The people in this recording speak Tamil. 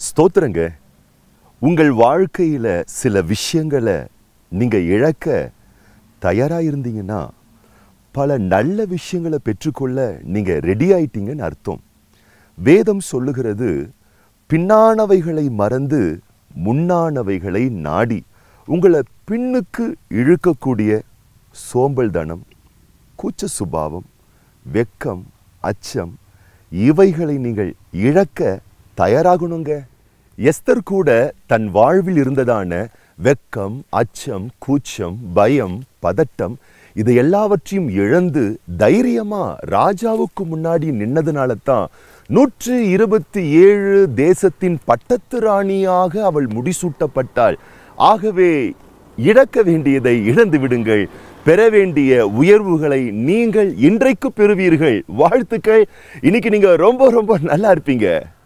ஸ்தோத்திரங்க உங்கள் வாழ்க்கையில சில விஷயங்களை நீங்க இழக்க தயாரா இருந்தீங்கன்னா பல நல்ல விஷயங்களை பெற்றுக்கொள்ள நீங்க ரெடி ஆயிட்டீங்கன்னு அர்த்தம் வேதம் சொல்லுகிறது பின்னானவைகளை மறந்து முன்னானவைகளை நாடி உங்களை பின்னுக்கு இழுக்கக்கூடிய சோம்பல்தனம் கூச்ச சுபாவம் வெக்கம் அச்சம் இவைகளை நீங்கள் இழக்க தயாராகணுங்க எஸ்தர் கூட தன் வாழ்வில் இருந்ததான வெக்கம் அச்சம் கூச்சம் பயம் பதட்டம் இது எல்லாவற்றையும் இழந்து தைரியமா ராஜாவுக்கு முன்னாடி நின்னதுனால தான் நூற்று இருபத்தி ஏழு தேசத்தின் பட்டத்து ராணியாக அவள் முடிசூட்டப்பட்டாள் ஆகவே இழக்க வேண்டியதை இழந்து விடுங்கள் பெற வேண்டிய உயர்வுகளை நீங்கள் இன்றைக்கு பெறுவீர்கள் வாழ்த்துக்கள் இன்னைக்கு நீங்க ரொம்ப ரொம்ப நல்லா இருப்பீங்க